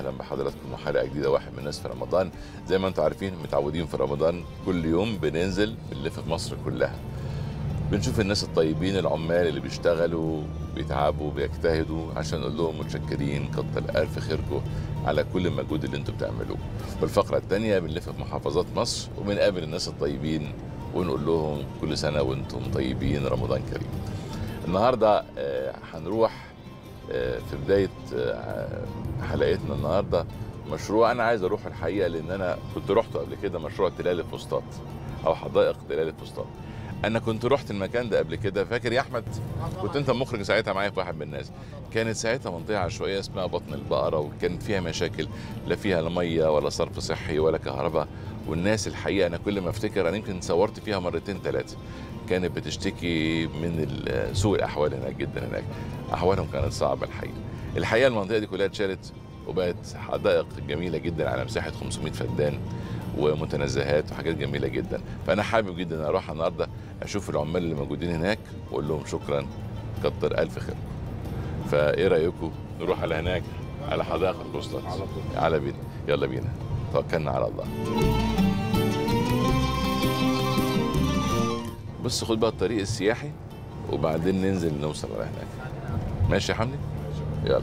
اهلا بحضراتكم وحلقه جديده واحد من الناس في رمضان زي ما انتم عارفين متعودين في رمضان كل يوم بننزل بنلف في مصر كلها بنشوف الناس الطيبين العمال اللي بيشتغلوا بيتعبوا بيجتهدوا عشان نقول لهم متشكرين كتر الف خيركم على كل المجهود اللي انتم بتعملوه والفقره الثانيه بنلف في محافظات مصر وبنقابل الناس الطيبين ونقول لهم كل سنه وانتم طيبين رمضان كريم النهارده آه، هنروح آه، في بدايه آه، حلقتنا النهارده مشروع انا عايز اروح الحقيقه لان انا كنت رحت قبل كده مشروع تلال الفسطاط او حدائق تلال الفسطاط انا كنت رحت المكان ده قبل كده فاكر يا احمد كنت انت مخرج ساعتها معايا في واحد من الناس كانت ساعتها منطقه عشوائيه اسمها بطن البقره وكان فيها مشاكل لا فيها لا ميه ولا صرف صحي ولا كهرباء والناس الحقيقه انا كل ما افتكر انا يمكن صورت فيها مرتين ثلاثه كانت بتشتكي من ال- سوء الاحوال هناك جدا هناك احوالهم كانت صعبه الحقيقه الحقيقه المنطقه دي كلها اتشالت وبقت حدائق جميله جدا على مساحه 500 فدان ومتنزهات وحاجات جميله جدا فانا حابب جدا اروح النهارده اشوف العمال اللي موجودين هناك واقول لهم شكرا كتر الف خير فايه رايكم نروح على هناك على حدائق القسطنط على طول. على بينا يلا بينا توكلنا على الله بص خد بقى الطريق السياحي وبعدين ننزل نوصل على هناك ماشي يا حمدي يلا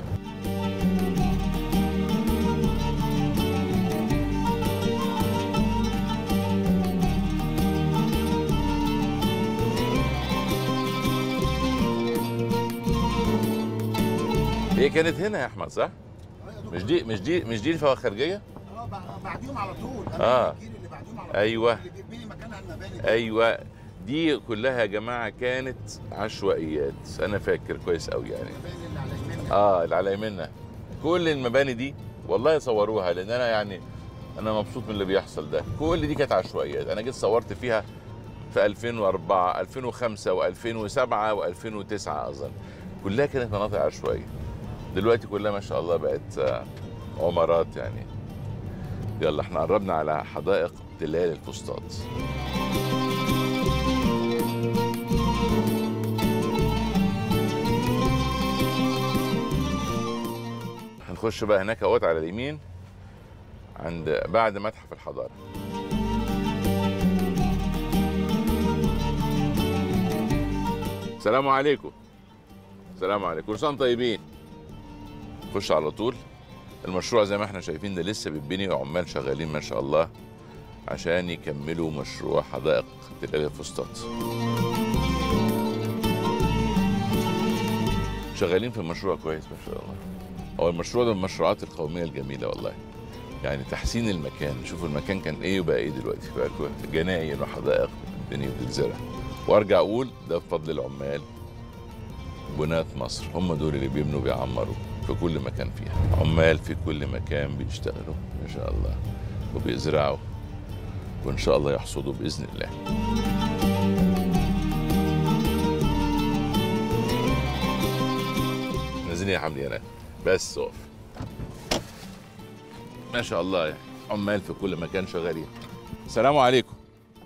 هي كانت هنا يا احمد صح؟ مش دي مش دي مش دي الفوق الخارجيه؟ اه بع- بعديهم على طول آه. انا الجيل اللي بعديهم على طول أيوة. اللي بيبني مكانها المباني دي. ايوه دي كلها يا جماعه كانت عشوائيات انا فاكر كويس قوي يعني المباني اللي على يميننا اه اللي على يمنا كل المباني دي والله صوروها لان انا يعني انا مبسوط من اللي بيحصل ده كل دي كانت عشوائيات انا جيت صورت فيها في 2004 2005 و2007 و2009 اظن كلها كانت مناطق عشوائيه دلوقتي كلها ما شاء الله بقت آه، عمارات يعني يلا احنا قربنا على حدائق تلال الفسطاط هنخش بقى هناك اهوت على اليمين عند بعد متحف الحضاره السلام عليكم السلام عليكم كل سنه وانتم طيبين خش على طول المشروع زي ما احنا شايفين ده لسه بيتبني وعمال شغالين ما شاء الله عشان يكملوا مشروع حدائق تلال الفسطاط شغالين في المشروع كويس ما شاء الله هو المشروع ده من المشروعات القوميه الجميله والله يعني تحسين المكان شوفوا المكان كان ايه وبقى ايه دلوقتي بقى كويس. جناين وحدائق بتتبني وتتزرع وارجع اقول ده بفضل العمال بناة مصر هم دول اللي بيبنوا بيعمروا في كل مكان فيها عمال في كل مكان بيشتغلوا ما شاء الله وبيزرعوا وان شاء الله يحصدوا باذن الله نازلين يا حمدي انا بس اقف ما شاء الله يعني عمال في كل مكان شغالين السلام عليكم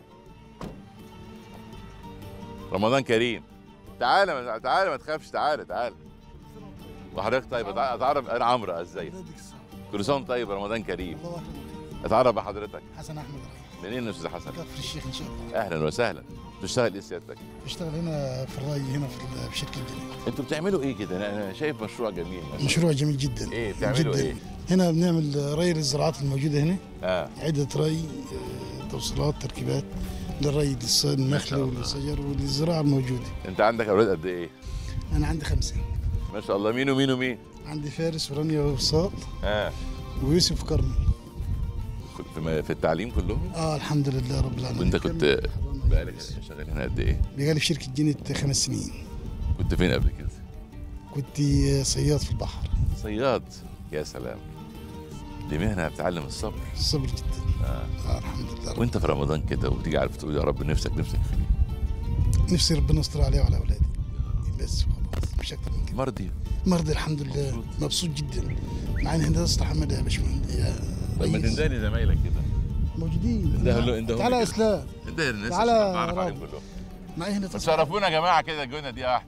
رمضان كريم تعالى ما- تعالى ما تخافش تعالى تعالى وحضرتك طيب أتع- اتعرف انا عمرو ازيك يديك الصحة. كل سنه وأنت طيب رمضان كريم الله أكبر. اتعرف بحضرتك حسن احمد رئيس منين يا استاذ حسن كفر الشيخ ان شاء الله اهلا وسهلا بتشتغل ايه سيادتك بشتغل هنا في الري هنا في ال- في شركه الجنين انتوا بتعملوا ايه كده انا أنا شايف مشروع جميل ما شاء مشروع جميل جدا إيه، بتعملوا جدا إيه؟ هنا بنعمل ري للزراعات الموجوده هنا اه عده ري آه، توصيلات تركيبات للري للص- النخل شاء الله. والشجر وللزراعه الموجوده انت عندك اولاد قد ايه انا عندي خمسه ما شاء الله مين ومين ومين عندي فارس ورانيا ووصال اه ويوسف كرمي في م- في التعليم كلهم اه الحمد لله رب العالمين وانت كنت كمل. بقالك شغال هنا قد ايه بقالي في شركه جنت خمس سنين كنت فين قبل كده كنت صياد في البحر صياد يا سلام دي مهنه بتعلم الصبر صبر جدا آه. آه الحمد لله رب. وانت في رمضان كده وتيجي عارف تقول يا رب نفسك نفسك في إيه؟ نفسي ربنا يستر عليه وعلى اولادي بس وخلاص مش اكتر من كده مرضي مرضي الحمد لله مبسوط. مبسوط جدا مع ان هندسه حمد يا باشمهندس يا لما ريس. تندهني زمايلك كده موجودين انده له- انده تعالى له يا كده. اسلام انده الناس تعالى عشان تعرف يا عليهم راجل. كلهم معي هنا تشرفونا يا جماعه كده الجونه دي واحده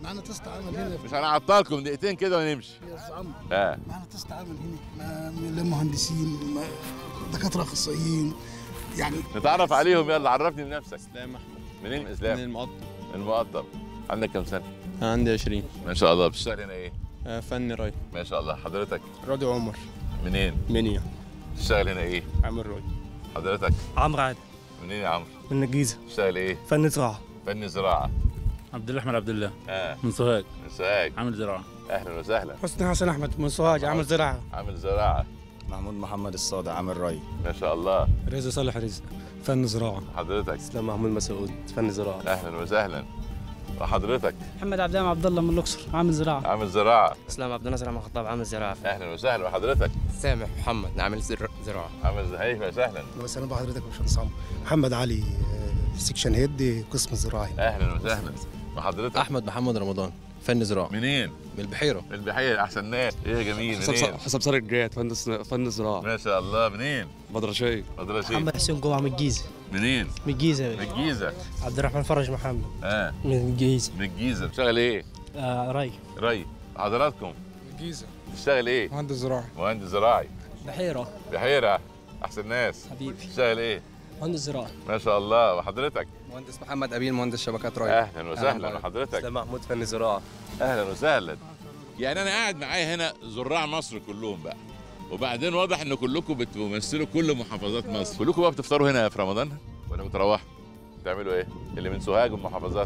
معانا تست عمل هنا مش هنعطلكم دقيقتين كده ونمشي يا أستاذ عمرو اه معانا تست عمل هنا ما- من مهندسين ما- دكاتره اخصائيين يعني نتعرف عليهم يلا عرفني بنفسك اسلام احمد منين من اسلام المقطم المقطم عندك كام سنه انا عندي 20 ما شاء الله بتشتغل هنا ايه آه، فني راي ما شاء الله حضرتك رادي عمر منين منيا بتشتغل هنا ايه عامل راي حضرتك عمرو عادل منين يا عمرو من الجيزه بتشتغل ايه فن زراعه فني زراعه عبد الرحمن عبد الله اه من سوهاج من سوهاج عامل زراعه اهلا وسهلا حسني حسن احمد من سوهاج عامل زراعه عامل زراعه محمود محمد الصادع عامل راي ما شاء الله رزق صالح رزق فن زراعه حضرتك اسلام محمود مسعود فن زراعه اهلا وسهلا وحضرتك محمد عبد الله عبد الله من الاقصر عامل زراعه عامل زراعه اسلام عبد الناصر عم خطاب عامل زراعه اهلا وسهلا وحضرتك سامح محمد عامل زر- زراعه عامل زي اهلا وسهلا بس انا بحضرتك يا باشمهندس عمرو محمد علي آه، سكشن هيد قسم الزراعي اهلا وسهلا وحضرتك احمد محمد رمضان فن زراعه منين من البحيره البحيره احسن ناس ايه يا جميل منين حسب صار الجريد فن فن الزراعه ما شاء الله منين بدرشي مدرسة محمد حسين جمعه من الجيزه منين من الجيزه من الجيزه عبد الرحمن فرج محمد اه من الجيزه من الجيزه بتشتغل ايه آه ري ري حضراتكم الجيزه بتشتغل ايه مهندس زراعي مهندس زراعي بحيره بحيره احسن ناس حبيبي بتشتغل ايه مهندس زراعه ما شاء الله وحضرتك مهندس محمد ابيل مهندس شبكات راي اهلا وسهلا أهلاً. وحضرتك اسلام محمود فن زراعه اهلا وسهلا يعني انا قاعد معايا هنا زراع مصر كلهم بقى وبعدين واضح ان كلكم بتمثلوا كل محافظات مصر كلكم بقى بتفطروا هنا في رمضان ولا بتروحوا تعملوا ايه اللي من سوهاج والمحافظات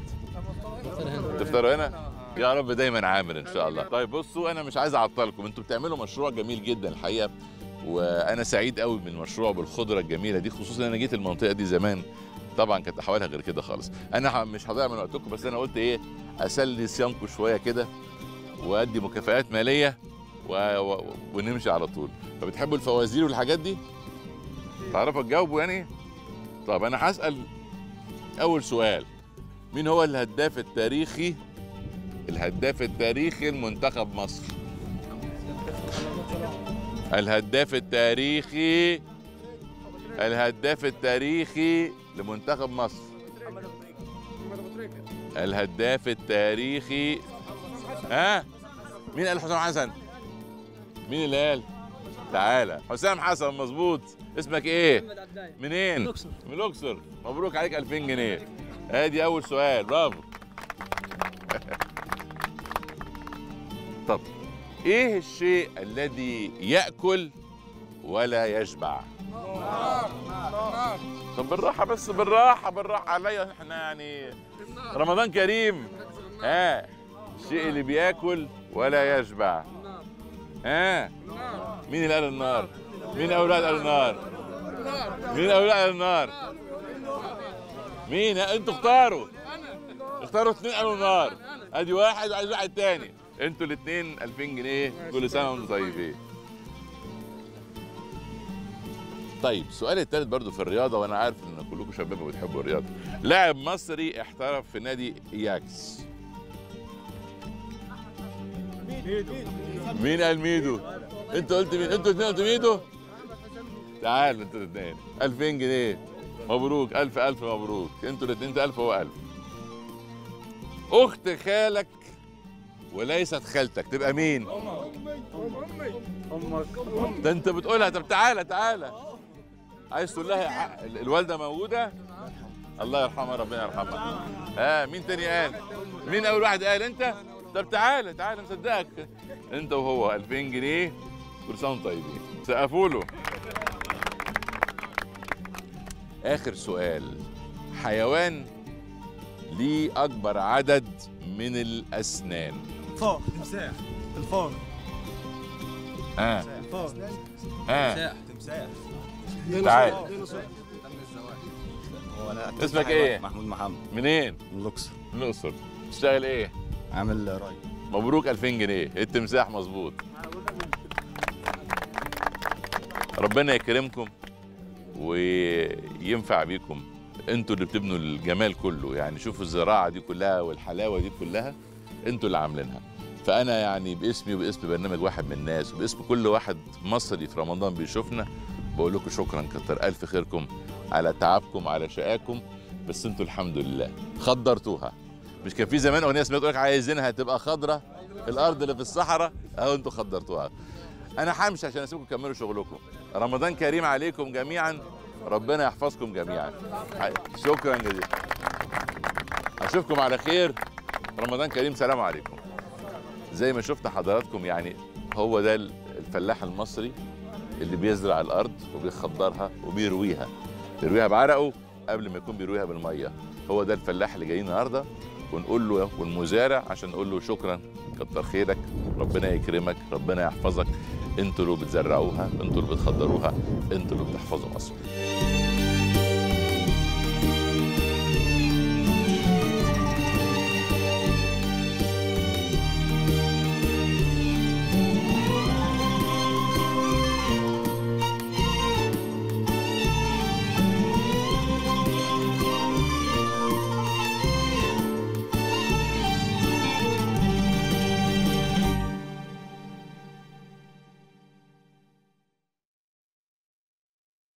تفطروا هنا يا رب دايما عامر ان شاء الله طيب بصوا انا مش عايز اعطلكم انتوا بتعملوا مشروع جميل جدا الحقيقه وانا سعيد قوي من المشروع بالخضره الجميله دي خصوصا انا جيت المنطقه دي زمان طبعا كانت احوالها غير كده خالص انا ح- مش هضيع من وقتكم بس انا قلت ايه اسلي صيامكم شويه كده وادي مكافآت ماليه و... و... ونمشي على طول فبتحبوا الفوازير والحاجات دي تعرفوا تجاوبوا يعني طب انا هسال اول سؤال مين هو الهداف التاريخي الهداف التاريخي لمنتخب مصر الهداف التاريخي الهداف التاريخي لمنتخب مصر الهداف التاريخي ها مين قال حسام حسن مين اللي قال تعالى حسام حسن مظبوط اسمك ايه منين من الاقصر مبروك عليك 2000 جنيه ادي اول سؤال برافو طب ايه الشيء الذي ياكل ولا يشبع طب بالراحه بس بالراحه بالراحه عليا احنا يعني رمضان كريم ها الشيء اللي بياكل ولا يشبع ها مين اللي قال النار مين اولاد قال النار مين اولاد قال النار مين انتوا اختاروا اختاروا اثنين قالوا النار ادي واحد وعايز واحد تاني انتوا الاثنين 2000 جنيه كل سنه وانتم طيبين طيب السؤال الثالث برضو في الرياضه وانا عارف ان كلكم شباب وبتحبوا الرياضه لاعب مصري احترف في نادي اياكس مين قال ميدو انت قلت مين انتوا الاثنين قلتوا ميدو تعالوا انتوا الاثنين 2000 جنيه مبروك الف الف مبروك انتوا الاثنين انت 1000 هو 1000 اخت خالك وليست خالتك تبقى مين ده انت بتقولها طب تعالى تعالى عايز تقول لها ع- الوالده موجوده الله يرحمها ربنا يرحمها ها مين تاني قال مين اول واحد قال انت طب تعالى تعالى مصدقك انت وهو 2000 جنيه كل سنه وانتم طيبين سقفوا له اخر سؤال حيوان ليه اكبر عدد من الاسنان فار تمساح الفار ها الفار ها تمساح تعال هو اسمك ايه؟ محمود محمد منين من الاقصر من الاقصر تشتغل ايه عامل راي مبروك 2000 جنيه التمساح مظبوط ربنا يكرمكم وينفع بيكم انتوا اللي بتبنوا الجمال كله يعني شوفوا الزراعه دي كلها والحلاوه دي كلها انتوا اللي عاملينها فانا يعني باسمي وباسم برنامج واحد من الناس وباسم كل واحد مصري في رمضان بيشوفنا بقول لكم شكرا كتر الف خيركم على تعبكم على شقاكم بس انتوا الحمد لله خدرتوها مش كان في زمان اغنيه اسمها تقول لك عايزينها تبقى خضراء الارض اللي في الصحراء اهو انتوا خضرتوها انا همشي عشان اسيبكم تكملوا شغلكم رمضان كريم عليكم جميعا ربنا يحفظكم جميعا شكرا جزيلا اشوفكم على خير رمضان كريم سلام عليكم زي ما شفت حضراتكم يعني هو ده الفلاح المصري اللي بيزرع الارض وبيخضرها وبيرويها بيرويها بعرقه قبل ما يكون بيرويها بالميه هو ده الفلاح اللي جاي النهارده ونقول له والمزارع عشان نقول له شكرا كتر خيرك ربنا يكرمك ربنا يحفظك انتوا اللي بتزرعوها انتوا اللي بتخضروها انتوا اللي بتحفظوا مصر